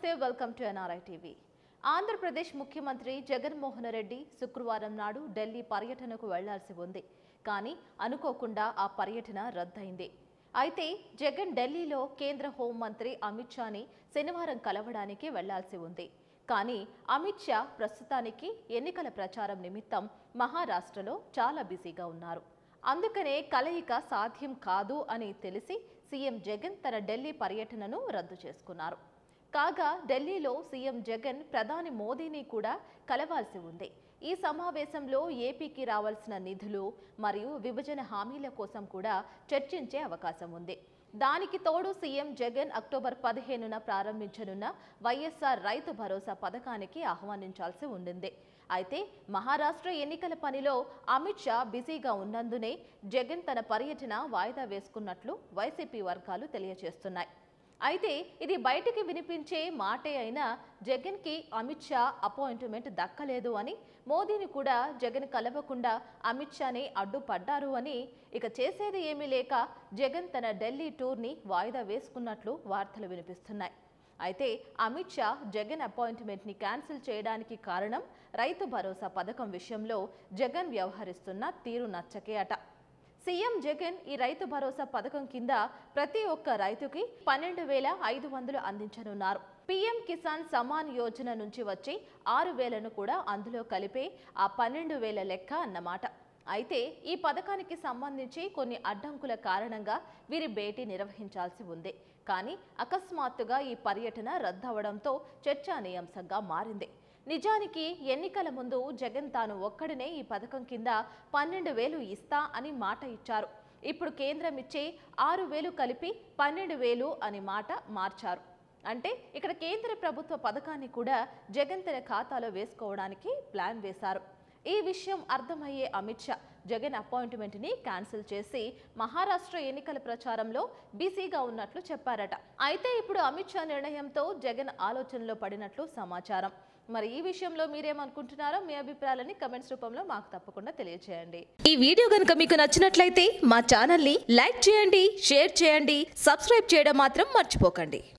నమస్తే welcome to NRI TV Andhra Pradesh ముఖ్యమంత్రి జగన్మోహన్ రెడ్డి శుక్రవారం నాడు ఢిల్లీ పర్యటనకు వెళ్లాల్సి ఉంది కానీ అనుకోకుండా ఆ పర్యటన రద్దయింది అయితే జగన్ ఢిల్లీలో కేంద్ర హోంమంత్రి అమిత్ షాని శనివారం కలవడానికి వెళ్లాల్సి ఉంది కానీ అమిత్ షా ప్రస్తుతానికి ఎన్నికల ప్రచారం నిమిత్తం మహారాష్ట్రలో చాలా బిజీగా ఉన్నారు అందుకనే కలయిక సాధ్యం కాదు అని తెలిసి సీఎం జగన్ తన ఢిల్లీ పర్యటనను రద్దు చేసుకున్నారు కాగా ఢిల్లీలో సీఎం జగన్ ప్రధాని మోదీని కూడా కలవాల్సి ఉంది ఈ సమావేశంలో ఏపీకి రావాల్సిన నిధులు మరియు విభజన హామీల కోసం కూడా చర్చించే అవకాశం ఉంది దానికి తోడు సీఎం జగన్ అక్టోబర్ పదిహేనున ప్రారంభించనున్న వైఎస్ఆర్ రైతు భరోసా పథకానికి ఆహ్వానించాల్సి ఉండింది అయితే మహారాష్ట్ర ఎన్నికల పనిలో అమిత్ షా బిజీగా ఉన్నందునే జగన్ తన పర్యటన వాయిదా వేసుకున్నట్లు వైసీపీ వర్గాలు తెలియజేస్తున్నాయి అయితే ఇది బయటికి వినిపించే మాటే అయినా జగన్కి అమిత్ షా అపాయింట్మెంట్ దక్కలేదు అని మోదీని కూడా జగన్ కలవకుండా అమిత్ షాని అడ్డుపడ్డారు అని ఇక చేసేది ఏమీ లేక జగన్ తన ఢిల్లీ టూర్ని వాయిదా వేసుకున్నట్లు వార్తలు వినిపిస్తున్నాయి అయితే అమిత్ షా జగన్ అపాయింట్మెంట్ని క్యాన్సిల్ చేయడానికి కారణం రైతు భరోసా పథకం విషయంలో జగన్ వ్యవహరిస్తున్న తీరు నచ్చకే అట సీఎం జగన్ ఈ రైతు భరోసా పథకం కింద ప్రతి ఒక్క రైతుకి పన్నెండు వేల ఐదు వందలు అందించనున్నారు పీఎం కిసాన్ సమాన్ యోజన నుంచి వచ్చే ఆరు వేలను కూడా అందులో కలిపే ఆ పన్నెండు వేల లెక్క అన్నమాట అయితే ఈ పథకానికి సంబంధించి కొన్ని అడ్డంకుల కారణంగా వీరి భేటీ నిర్వహించాల్సి ఉంది కానీ అకస్మాత్తుగా ఈ పర్యటన రద్దవడంతో చర్చానీయాంశంగా మారింది నిజానికి ఎన్నికల ముందు జగన్ తాను ఒక్కడినే ఈ పథకం కింద పన్నెండు వేలు ఇస్తా అని మాట ఇచ్చారు ఇప్పుడు కేంద్రం ఇచ్చే ఆరు వేలు కలిపి పన్నెండు వేలు అని మాట మార్చారు అంటే ఇక్కడ కేంద్ర ప్రభుత్వ పథకాన్ని కూడా జగన్ తన ఖాతాలో వేసుకోవడానికి ప్లాన్ వేశారు ఈ విషయం అర్థమయ్యే అమిత్ షా జగన్ అపాయింట్మెంట్ని క్యాన్సిల్ చేసి మహారాష్ట్ర ఎన్నికల ప్రచారంలో బిజీగా ఉన్నట్లు చెప్పారట అయితే ఇప్పుడు అమిత్ షా నిర్ణయంతో జగన్ ఆలోచనలో పడినట్లు సమాచారం మరి ఈ విషయంలో మీరేమనుకుంటున్నారో మీ అభిప్రాయాలని కమెంట్స్ రూపంలో మాకు తప్పకుండా తెలియజేయండి ఈ వీడియో గనుక మీకు నచ్చినట్లయితే మా ఛానల్ని లైక్ చేయండి షేర్ చేయండి సబ్స్క్రైబ్ చేయడం మాత్రం మర్చిపోకండి